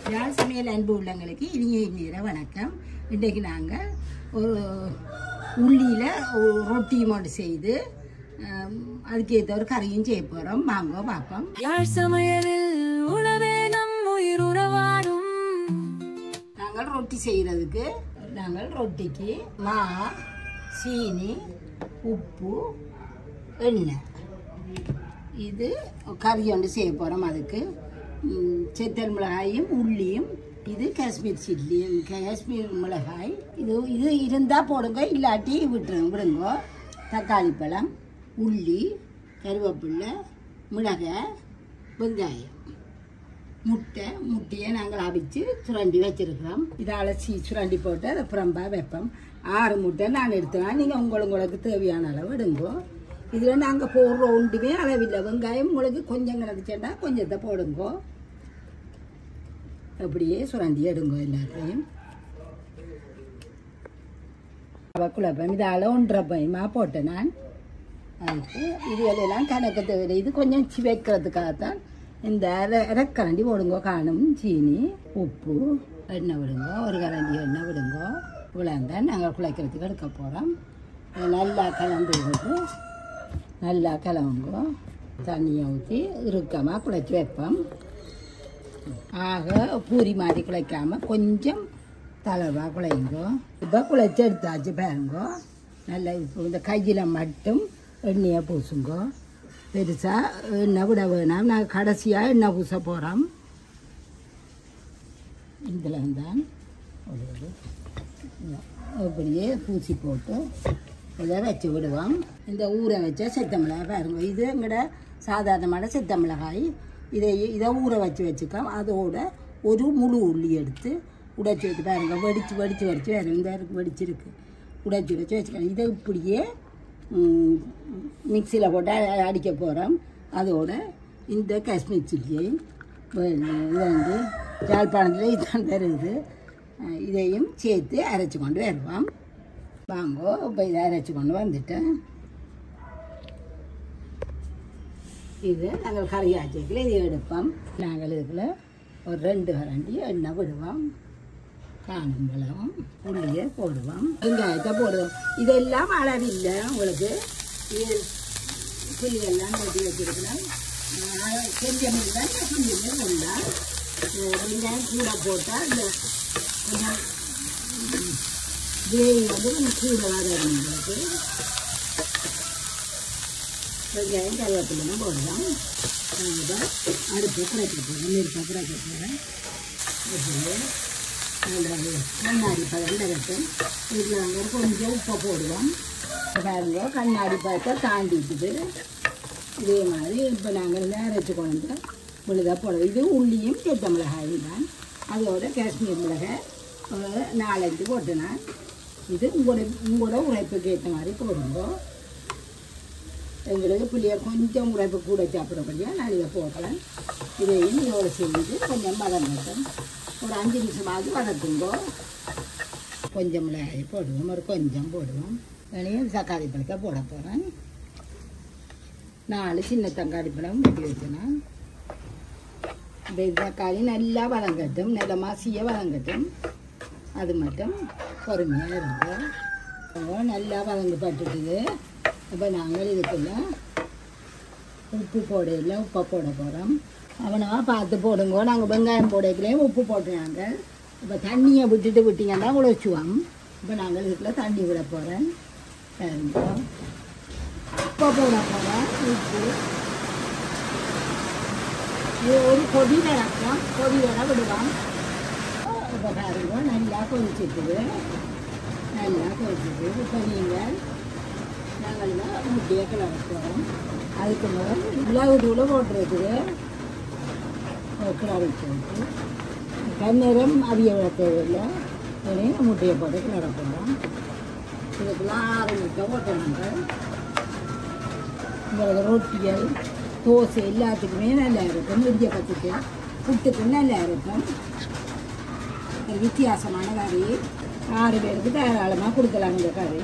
யாழ் சமையல் அன்பு உள்ளங்களுக்கு இனிய நேர வணக்கம் இன்றைக்கு நாங்கள் ஒரு உள்ளியில் ஒரு ரொட்டி மட்டும் செய்து ஆம், அதுக்கு ஏற்ற ஒரு கறியும் செய்ய போகிறோம் வாங்க பார்ப்போம் யாழ் சமையலில் உணவே நம் உயிர் உறவாடும் நாங்கள் ரொட்டி செய்கிறதுக்கு நாங்கள் ரொட்டிக்கு மா சீனி உப்பு எண்ணெய் இது கறி ஒன்று செய்ய போகிறோம் அதுக்கு ம், செத்தல் மிளகாயும் உள்ளியும் இது காஷ்மீர் சில்லி காஷ்மீர் மிளகாய் இது இது இருந்தால் போடுங்க இல்லாட்டி விட்டுருங்க விடுங்க தக்காளி பழம் உள்ளி கருவேப்பிலை மிளகாய் வெங்காயம் முட்டை முட்டையை நாங்கள் அவிச்சு சுரண்டி வச்சிருக்கிறோம் இதை அலசி சுரண்டி போட்டு அதை புறம்பா வைப்போம் ஆறு முட்டை நான் எடுத்துவேன் நீங்கள் உங்களுக்கு உங்களுக்கு தேவையான அளவு எடுங்கோ இதில் நாங்கள் போடுற ஒன்றுமே அளவில்லை வெங்காயம் உங்களுக்கு கொஞ்சம் கிடந்துச்சேண்டா கொஞ்சத்தை போடுங்கோ அப்படியே சுரண்டி எடுங்கோ எல்லாத்தையும் குழப்பம் இதால் ஒன்றரை பயமாக போட்டேன் நான் அதுக்கு இதுகளெல்லாம் கணக்கு தேவையில்லை இது கொஞ்சம் சி வைக்கிறதுக்காகத்தான் இந்த அரை அரைக்கரண்டி போடுங்க காணும் சீனி உப்பு எண்ணெய் விடுங்க ஒரு கரண்டி எண்ணெய் விடுங்க இவ்வளோந்தான் நாங்கள் குழைக்கிறதுக்கு எடுக்க போகிறோம் நல்லா கலந்து விட்டு நல்லா கிளம்புங்க தண்ணியை ஊற்றி இறுக்கமாக குழைச்சி வைப்போம் ஆக பூரி மாதிரி குழைக்காமல் கொஞ்சம் தளர்வாக குழைங்க இப்போ குழைச்சி எடுத்தாச்சு பாருங்க நல்லா இப்போ இந்த கையில் மட்டும் எண்ணெயை பூசுங்க பெருசாக எண்ணெய் விட வேணாம் நாங்கள் கடைசியாக எண்ணெய் பூச போகிறோம் இதில் தான் ஒரு இது. அப்படியே பூசி போட்டு இதை வச்சு விடுவோம் இந்த ஊற வச்ச செத்த மிளகாய் பாருங்க இது எங்கட சாதாரணமான செத்த மிளகாய் இதை இதை ஊற வச்சு வச்சுக்கோம் அதோட ஒரு முழு உள்ளி எடுத்து உடைச்சி வச்சு பாருங்க வெடிச்சு வெடிச்சு வெடிச்சு வேறு இந்த இருக்கு வெடிச்சிருக்கு உடைச்சி உடைச்சி வச்சுக்கலாம் இதை இப்படியே மிக்சியில் போட்டு அ- அடிக்க போகிறோம் அதோட இந்த காஷ்மீர் சில்லியை வே- இது வந்து யாழ்ப்பாணத்தில் இதுதான் தருது அஹ் இதையும் சேர்த்து அரைச்சி கொண்டு வருவோம் வாங்கோ இப்போ இதை அரைச்சி கொண்டு வந்துட்டேன் இது நாங்கள் கறி ஆச்சிக்கல இதை எடுப்போம் நாங்கள் இதில் ஒரு ரெண்டு கரண்டி எண்ணெய் விடுவோம் காணும் பழம் உள்ளியை போடுவோம் வெங்காயத்தை போடுவோம் இதெல்லாம் அளவில்லை உங்களுக்கு இது புளியெல்லாம் வெட்டி வச்சிருக்கிறோம் கொஞ்சம் இல்லை கொஞ்சம் இல்லை வெங்காயம் கூட போட்டால் இந்த கொஞ்சம் கிரேவி வந்து கொஞ்சம் கூட வர உங்களுக்கு வெங்காயம் கருவேப்பிலையும் போடலாம் நாங்கள் அடுப்பு குறைக்க போகிறோம் நெருப்பை குறைக்க போகிறேன் கண்ணாடி பழம் தரட்டும் இதில் வந்து கொஞ்சம் உப்பை போடுவோம் இப்ப பாருங்க கண்ணாடி பழத்தை தாண்டிட்டுது இதே மாதிரி இப்போ நாங்கள் அரைச்சி கொண்டு முழுதாக போடுவோம் இது உள்ளியும் செத்த மிளகாயும் தான் அதோட காஷ்மீர் மிளகாய் ஒரு நாலஞ்சு போட்டேன் இது உங்களோட உங்களோட உழைப்புக்கு ஏற்ற மாதிரி போடுங்க எங்களுக்கு பிள்ளையர் கொஞ்சம் உழைப்பு கூட சாப்பிடப்படியா நான் இதை போடுறேன் இதையும் இதோட செஞ்சு கொஞ்சம் வதங்கட்டும் ஒரு அஞ்சு நிமிஷமாவது வதக்குங்கோ கொஞ்சம் மிளகாய் போடுவோம் ஒரு கொஞ்சம் போடுவோம் வேணையும் தக்காளி பழத்தை போட போகிறேன் நாலு சின்ன தக்காளி பழம் வெட்டி வச்சேன் இந்த தக்காளி நல்லா வதங்கட்டும் நல்லா மசிய வதங்கட்டும் அது மட்டும் பொறுமையாக இருக்கும் அப்போ நல்லா வதங்கு பட்டுட்டுது இப்போ நாங்கள் இதுக்குள்ள உப்பு போடையில் உப்பை போட போகிறோம் அவனவா பார்த்து போடுங்க நாங்கள் வெங்காயம் போடைக்குள்ளேயும் உப்பு போட்டுறாங்க இப்போ தண்ணியை விட்டுட்டு விட்டிங்கன்னா உழைச்சுவோம் இப்போ நாங்கள் இதுக்குள்ள தண்ணி விட போகிறேன் உப்பை போட போகிறேன் உப்பு இது ஒரு கொதி நடக்கும் கொதி வர விடுவோம் இப்போ பாருங்க நல்லா கொதிச்சிட்டுது நல்லா கொதிச்சிட்டு இப்போ நீங்கள் நாங்கள் தான் முட்டையை கிளற போகிறோம் அதுக்கு முதல் மிளகு தூளை போட்டுருக்குது கிளறி போட்டு கண்ணீரம் அவிய விட தேவையில்லை இதையும் முட்டையை போட்டு கிளற போகிறோம் இதுக்கெல்லாம் ஆறு முட்டை போட்டுருங்க உங்களுக்கு ரொட்டிகள் தோசை எல்லாத்துக்குமே நல்லா இருக்கும் இடிய பத்துக்கு புட்டுக்கு நல்லா இருக்கும் ஒரு வித்தியாசமான கறி ஆறு பேருக்கு தாராளமாக கொடுக்கலாம் இந்த கறி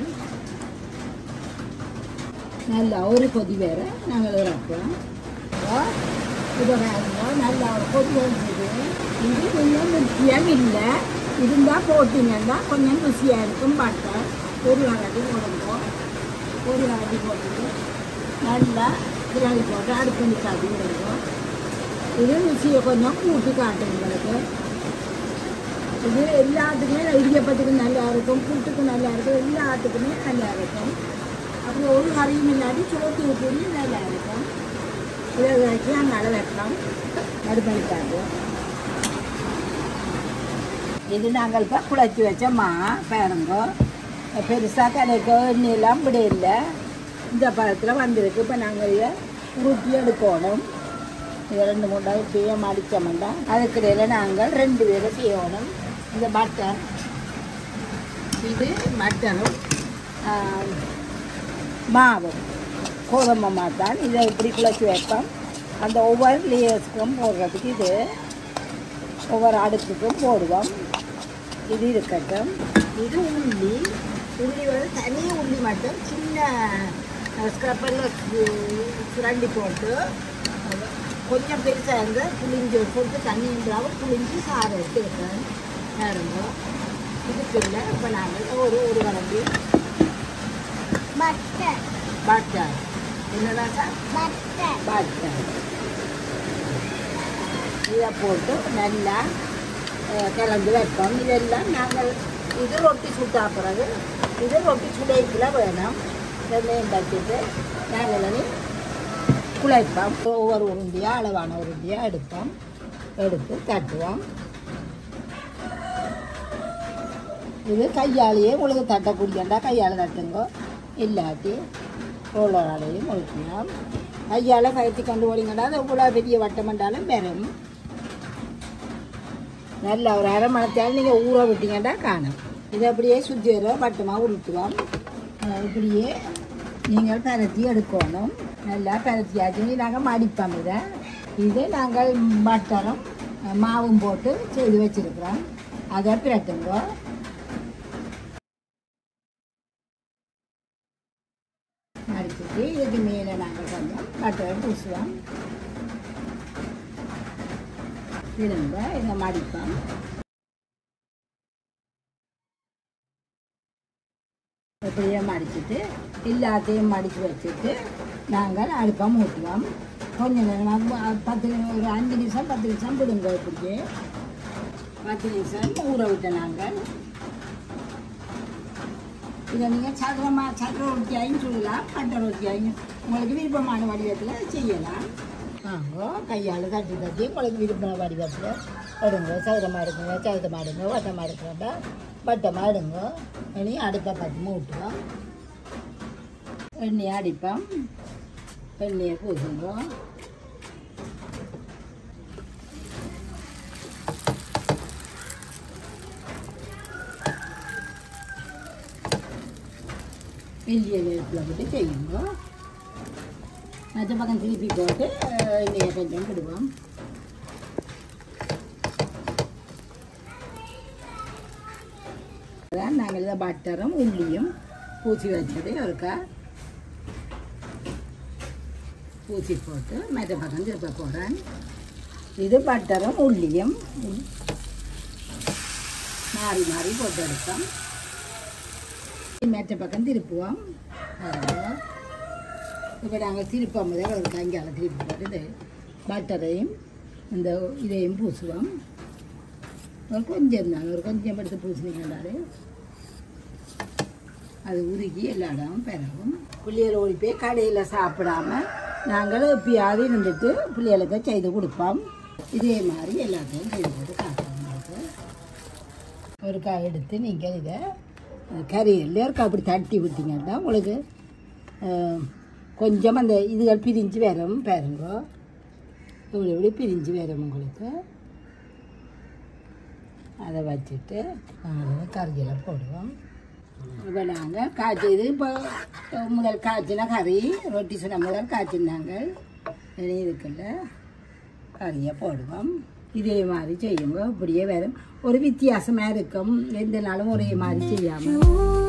நல்லா ஒரு கொதி வேற நாங்கள் இறக்குவோம் இப்போ பாருங்க நல்லா ஒரு கொதி வந்துது இது கொஞ்சம் முக்கியம் இல்லை இருந்தால் போட்டிங்கன்னா கொஞ்சம் ருசியாக இருக்கும் பட்டர் ஒரு கரண்டி போடுவோம் ஒரு கரண்டி போட்டுட்டு நல்லா கிராடி போட்டு அடுப்பு நிற்காட்டி விடுவோம் இது ருசியை கொஞ்சம் கூட்டி காட்டும் உங்களுக்கு இது எல்லாத்துக்குமே இடியப்பத்துக்கு நல்லா இருக்கும் புட்டுக்கு நல்லா இருக்கும் எல்லாத்துக்குமே நல்லா இருக்கும் அப்புறம் ஒரு கறியும் இல்லாட்டி சோத்தி ஊற்றி நல்லா இருக்கும் இதை வச்சு நாங்கள் வைக்கலாம் அடுப்பணிக்காது இது நாங்கள் இப்போ குழச்சி வச்ச மா பாருங்க பெருசாக கலைக்க எண்ணெயெல்லாம் இப்படி இல்லை இந்த பழத்தில் வந்திருக்கு இப்போ நாங்கள் இதை உருட்டி எடுக்கணும் இது ரெண்டு மூணு நாள் இப்படியே மடித்தோம்னா அதுக்கிடையில் நாங்கள் ரெண்டு பேரும் செய்யணும் இந்த பட்டர் இது மட்டனும் ஆஹ், மாவும் கோதுமை மாத்தான் இதை இப்படி குழச்சி வைப்போம் அந்த ஒவ்வொரு லேயர்ஸ்க்கும் போடுறதுக்கு இது ஒவ்வொரு அடுக்குக்கும் போடுவோம் இது இருக்கட்டும் இது உள்ளி உள்ளி வந்து தனி உள்ளி மட்டும் சின்ன ஸ்க்ரப்பரில் சுரண்டி போட்டு கொஞ்சம் பெருசாக இருந்து புளிஞ்சு போட்டு தண்ணி இல்லாமல் புளிஞ்சு சாறு எடுத்துக்கிட்டேன் பாருங்க இதுக்கு இல்லை இப்போ நாங்கள் ஒரு ஒரு கலந்து பட்டர் பட்டர் என்னடா சார் பட்டர் பட்டர் இதை போட்டு நல்லா அஹ், கலந்து வைப்போம் இதெல்லாம் நாங்கள் இது ரொட்டி சுட்டா பிறகு இது ரொட்டி சுடைக்கில் வேணும் வெள்ளையும் தட்டிட்டு நாங்கள் இனி குழைப்போம் ஒவ்வொரு உருண்டியாக அளவான உருண்டியாக எடுப்போம் எடுத்து தட்டுவோம் இது கையாலேயே உங்களுக்கு தட்டக்கூடியண்டா கையால் தட்டுங்க இல்லாட்டி ரோலராலையும் முழுக்கலாம் கையால் கயத்தி கொண்டு போனீங்கன்னா அது இவ்வளோ பெரிய வட்டமண்டாலும் பெறும் நல்லா ஒரு அரை மணத்தால் நீங்கள் ஊற விட்டீங்கன்னா காணும் இதை அப்படியே சுற்றி வர வட்டமாக உருட்டுவோம் அஹ் இப்படியே நீங்கள் பரத்தி எடுக்கணும் நல்லா பரத்தியாச்சு நாங்கள் மடிப்போம் இதை இது நாங்கள் பட்டரும் அஹ் மாவும் போட்டு செய்து வச்சிருக்கிறோம் அதை பிரட்டுங்க மடிச்சிட்டு இதுக்கு மேலே நாங்கள் கொஞ்சம் பட்டர் பூசுவோம் திரும்ப இதை மடிப்போம் இப்படியே மடிச்சிட்டு எல்லாத்தையும் மடித்து வச்சுட்டு நாங்கள் அடுப்பை மூட்டுவோம் கொஞ்ச நேரம் அ- பத்து நி- ஒரு அஞ்சு நிமிஷம் பத்து நிமிஷம் விடுங்க இப்படியே பத்து நிமிஷம் ஊற விட்ட நாங்கள் இதை நீங்கள் சதுரமாக சதுர ரொட்டியாயும் சொல்லலாம் பட்டை ரொட்டியாயும் உங்களுக்கு விருப்பமான வடிவத்தில் செய்யலாம் வாங்க கையால் தட்டி தட்டி உங்களுக்கு விருப்பமான வடிவத்தில் எடுங்க சதுரமாக எடுக்குங்க சதுரமாக எடுங்க வட்டமாக எடுக்கிறப்ப வட்டமாக எடுங்க இனி அடுப்பை பற்றி மூட்டுவோம் எண்ணெயை அடிப்போம் எண்ணெயை பூசுங்க வெள்ளிய வேப்பில் போட்டு செய்யுங்க மற்ற பக்கம் திருப்பி போட்டு அஹ், எண்ணெயை கொஞ்சம் விடுவோம் அதான் நாங்கள் இதை பட்டரும் உள்ளியும் பூசி வச்சது ஒருக்கா பூசி போட்டு மற்ற பக்கம் திருப்ப போகிறேன் இது பட்டரும் உள்ளியும் உள்- மாறி மாறி போட்டு எடுப்போம் மேற்ற பக்கம் திருப்புவோம் இப்போ நாங்கள் திருப்பம் முதல் ஒரு கங்கால திருப்பி போட்டு பட்டரையும் இந்த இதையும் பூசுவோம் ஒரு கொஞ்சம் தான் ஒரு கொஞ்சம் எடுத்து பூசினீங்கன்னாலே அது உருகி எல்லா இடமும் பெறவும் பிள்ளைகள் ஓடி போய் கடையில் சாப்பிடாம நாங்கள் எப்பயாவது இருந்துட்டு பிள்ளைகளுக்கு செய்து கொடுப்போம் இதே மாதிரி எல்லாத்தையும் செய்து போட்டு காட்டுவோம் உங்களுக்கு ஒரு காய் எடுத்து நீங்கள் இதை கறி எல்லாருக்கும் அப்படி தட்டி விட்டீங்கன்னா உங்களுக்கு அஹ், கொஞ்சம் அந்த இதுகள் பிரிஞ்சு வரும் பாருங்க இப்படி இப்படி பிரிஞ்சு வரும் உங்களுக்கு அதை வச்சுட்டு நாங்கள் கறியெல்லாம் போடுவோம் இப்போ நாங்கள் காய்ச்சி இது இப்போ முதல் காய்ச்சின கறி ரொட்டி சொன்ன முதல் காய்ச்சினாங்க இனி இதுக்குள்ள கறியை போடுவோம் இதே மாதிரி செய்யுங்க இப்படியே வரும் ஒரு வித்தியாசமாக இருக்கும் எந்த நாளும் ஒரே மாதிரி செய்யாமல்